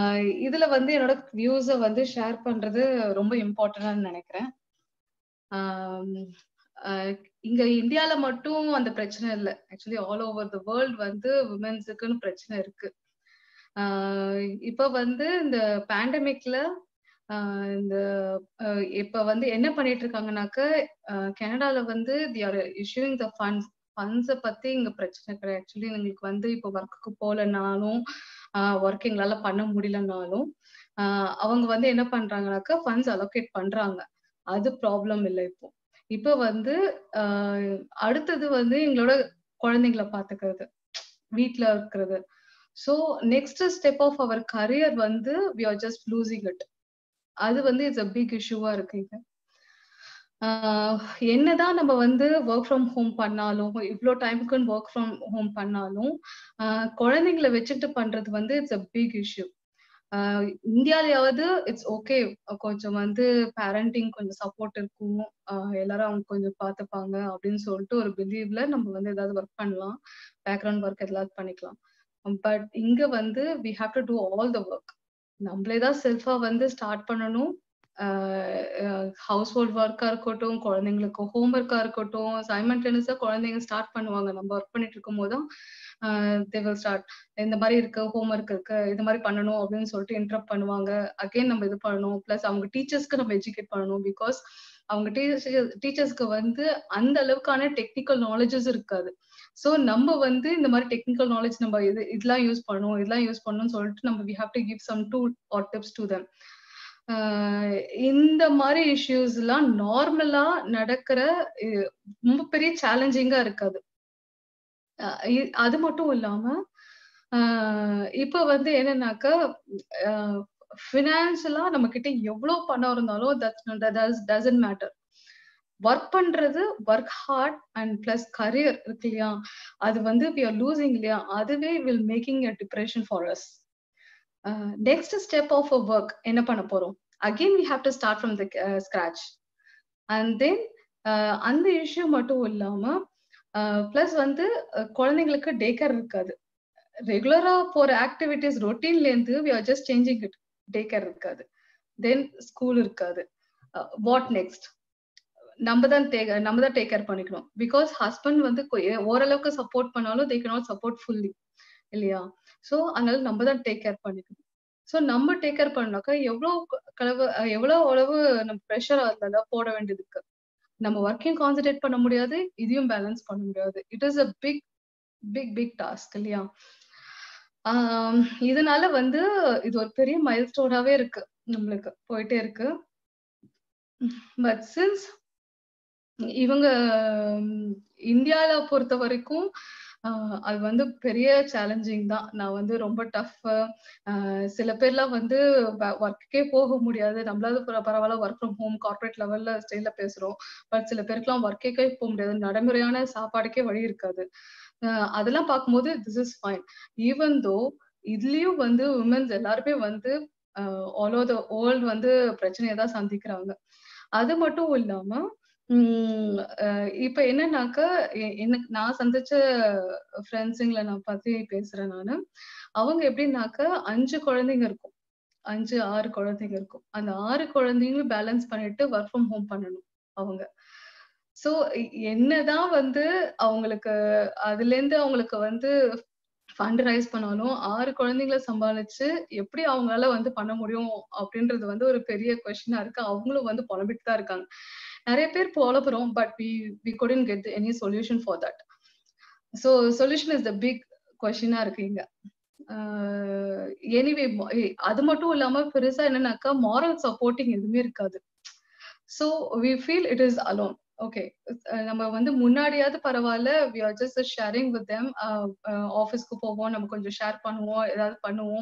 இதுல வந்து என்னோட வியூஸ வந்து ஷேர் பண்றது ரொம்ப இம்பார்ட்டன்ட்னு நினைக்கிறேன் இங்க இந்தியால மட்டும் அந்த பிரச்சனை இல்லை actually all over the world வந்து உமன்ஸுக்குன்னு பிரச்சனை இருக்கு இப்ப வந்து இந்த பேண்டமிக்ல இந்த இப்ப வந்து என்ன பண்ணிட்டு இருக்காங்கனாக்க கனடால வந்து they are issuing the funds ஃபண்ட்ஸை பத்தி இங்க பிரச்சனை கிடையாது ஆக்சுவலி எங்களுக்கு வந்து இப்போ ஒர்க்குக்கு போகலனாலும் ஒர்க் எங்களால பண்ண முடியலனாலும் அவங்க வந்து என்ன பண்றாங்கனாக்கா ஃபண்ட்ஸ் அலோகேட் பண்றாங்க அது ப்ராப்ளம் இல்லை இப்போ இப்போ வந்து அடுத்தது வந்து எங்களோட குழந்தைங்கள பாத்துக்கிறது வீட்டுல இருக்கிறது so next step of our career வந்து we are just losing it அது வந்து இட்ஸ் அ பிக் இஷ்யூவா இருக்குங்க என்னதான் நம்ம வந்து ஒர்க் ஃப்ரம் ஹோம் பண்ணாலும் இவ்வளோ டைமுக்குன்னு ஒர்க் ஃப்ரம் ஹோம் பண்ணாலும் குழந்தைங்களை வச்சுட்டு பண்றது வந்து இட்ஸ் அ பிக் இஷ்யூ இந்தியாலயாவது இட்ஸ் ஓகே கொஞ்சம் வந்து பேரண்டிங் கொஞ்சம் சப்போர்ட் இருக்கும் எல்லாரும் அவங்க கொஞ்சம் பார்த்துப்பாங்க அப்படின்னு சொல்லிட்டு ஒரு பிலீவ்ல நம்ம வந்து ஏதாவது ஒர்க் பண்ணலாம் பேக்ரவுண்ட் ஒர்க் ஏதாவது பண்ணிக்கலாம் பட் இங்க வந்து we have to do all the work நம்மளே தான் செல்ஃபா வந்து ஸ்டார்ட் பண்ணணும் ஹவுஸ் ஹோல்ட் ஒர்க்கா இருக்கட்டும் குழந்தைங்களுக்கு ஹோம் ஒர்க்கா இருக்கட்டும் சைமல்டேனியஸா குழந்தைங்க ஸ்டார்ட் பண்ணுவாங்க நம்ம ஒர்க் பண்ணிட்டு இருக்கும் போதும் தேவல் ஸ்டார்ட் இந்த மாதிரி இருக்கு ஹோம் ஒர்க் இருக்கு இது மாதிரி பண்ணணும் அப்படின்னு சொல்லிட்டு இன்டரப்ட் பண்ணுவாங்க அகைன் நம்ம இது பண்ணணும் பிளஸ் அவங்க டீச்சர்ஸ்க்கு நம்ம எஜுகேட் பண்ணணும் பிகாஸ் அவங்க டீச்சர்ஸ்க்கு வந்து அந்த அளவுக்கான டெக்னிக்கல் நாலேஜஸ் இருக்காது ஸோ நம்ம வந்து இந்த மாதிரி டெக்னிக்கல் நாலேஜ் நம்ம இது இதெல்லாம் யூஸ் பண்ணணும் இதெல்லாம் யூஸ் பண்ணணும்னு சொல்லிட்டு நம்ம we have to give some to our tips to them இந்த மாதிரி இஷ்யூஸ் எல்லாம் நார்மலா நடக்கிற ரொம்ப பெரிய சேலஞ்சிங்கா இருக்காது அது மட்டும் இல்லாம இப்ப வந்து என்னன்னாக்கா ஃபினான்ஷியலா நம்ம கிட்ட எவ்வளவு பணம் இருந்தாலும் டசன்ட் மேட்டர் ஒர்க் பண்றது work hard and plus career இருக்கு இல்லையா அது வந்து வி ஆர் லூசிங் இல்லையா அதுவே will making a depression for us next step of a work என்ன பண்ண போறோம் again we have to start from the scratch and then அந்த இஷ்யூ மட்டும் இல்லாம பிளஸ் வந்து குழந்தைங்களுக்கு டே கேர் இருக்காது ரெகுலரா போற ஆக்டிவிட்டிஸ் ரொட்டீன்ல இருந்து we are just changing it day care இருக்காது தென் ஸ்கூல் இருக்காது வாட் நெக்ஸ்ட் நம்ம தான் டேக் நம்ம தான் டேக் கேர் பண்ணிக்கணும் பிகாஸ் ஹஸ்பண்ட் வந்து ஓரளவுக்கு சப்போர்ட் பண்ணாலும் தே நாட் சப்போர்ட் ஃபுல்லி இல்லையா ஸோ அதனால நம்ம தான் டேக் கேர் பண்ணிக்கணும் ஸோ நம்ம டேக் கேர் பண்ணாக்கா எவ்வளோ கலவு எவ்வளோ அளவு நம்ம ப்ரெஷர் அதில் போட வேண்டியது இருக்கு நம்ம ஒர்க்கையும் கான்சென்ட்ரேட் பண்ண முடியாது இதையும் பேலன்ஸ் பண்ண முடியாது it is a big big big task இல்லையா இதனால வந்து இது ஒரு பெரிய மைல் ஸ்டோனாவே இருக்கு நம்மளுக்கு போயிட்டே இருக்கு பட் சின்ஸ் இவங்க இந்தியால பொறுத்த வரைக்கும் அது வந்து பெரிய சேலஞ்சிங் தான் நான் வந்து ரொம்ப டஃப் சில பேர்லாம் வந்து ஒர்க்குக்கே போக முடியாது நம்மளாவது பரவாயில்ல ஒர்க் ஃப்ரம் ஹோம் கார்பரேட் லெவல்ல ஸ்டைல பேசுறோம் பட் சில பேருக்குலாம் ஒர்க்கேக்கே போக முடியாது நடைமுறையான சாப்பாடுக்கே வழி இருக்காது அதெல்லாம் பார்க்கும்போது this is fine even though இதுலயும் வந்து உமன்ஸ் எல்லாருமே வந்து ஆல் ஓவர் த வேர்ல்டு வந்து பிரச்சனையை தான் சந்திக்கிறாங்க அது மட்டும் இல்லாம இப்ப என்னன்னாக்க எனக்கு நான் சந்திச்ச ஃப்ரெண்ட்ஸுங்களை நான் பத்தி பேசுறேன் நானு அவங்க எப்படின்னாக்க அஞ்சு குழந்தைங்க இருக்கும் அஞ்சு ஆறு குழந்தைங்க இருக்கும் அந்த ஆறு குழந்தைங்களும் பேலன்ஸ் பண்ணிட்டு ஒர்க் ஃப்ரம் ஹோம் பண்ணணும் அவங்க சோ என்னதான் வந்து அவங்களுக்கு அதுல இருந்து அவங்களுக்கு வந்து ஃபண்ட் ரைஸ் பண்ணாலும் ஆறு குழந்தைங்களை சமாளிச்சு எப்படி அவங்களால வந்து பண்ண முடியும் அப்படின்றது வந்து ஒரு பெரிய கொஸ்டினா இருக்கு அவங்களும் வந்து புலம்பிட்டு தான் இருக்காங்க நிறைய பேர் புலப்புறோம் but we we couldn't get any solution for that so solution is the big கொஸ்டினா இருக்கு இங்க எனிவே அது மட்டும் இல்லாம பெருசா என்னன்னாக்கா மாரல் சப்போர்ட்டிங் எதுவுமே இருக்காது so we feel it is alone okay நம்ம வந்து முன்னாடியாவது பரவாயில்ல we are just sharing with them ஆஃபீஸ்க்கு போவோம் நம்ம கொஞ்சம் ஷேர் பண்ணுவோம் ஏதாவது பண்ணுவோம்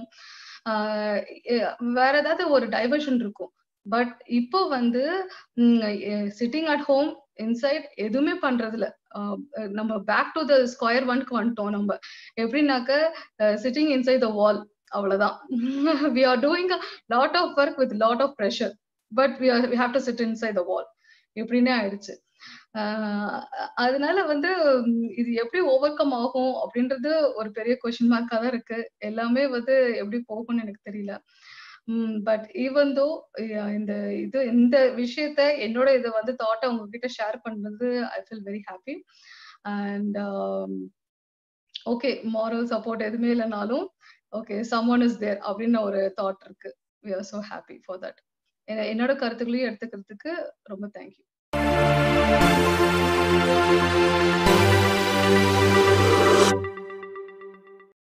வேற ஏதாவது ஒரு டைவர்ஷன் இருக்கும் பட் இப்போ வந்து சிட்டிங் அட் ஹோம் இன்சைட் எதுவுமே பண்றதுல நம்ம பேக் டு த ஸ்கொயர் ஒன்க்கு வந்துட்டோம் நம்ம எப்படின்னாக்க சிட்டிங் இன்சைட் த வால் அவ்வளவுதான் we are doing lot of work with lot of pressure but we are we have to sit inside the wall எப்படின்னே ஆயிடுச்சு அதனால வந்து இது எப்படி ஓவர் கம் ஆகும் அப்படின்றது ஒரு பெரிய கொஸ்டின் மார்க்கா தான் இருக்கு எல்லாமே வந்து எப்படி போகும்னு எனக்கு தெரியல பட் ஈவன் தோ இந்த இது இந்த விஷயத்த என்னோட இதை வந்து தாட்டை உங்ககிட்ட ஷேர் பண்றது I feel very happy and okay moral support எதுவுமே இல்லைனாலும் okay some one is there அப்படின்னு ஒரு தாட் இருக்கு we are so happy for that என்னோட கருத்துக்களையும் எடுத்துக்கிறதுக்கு ரொம்ப தேங்க்யூ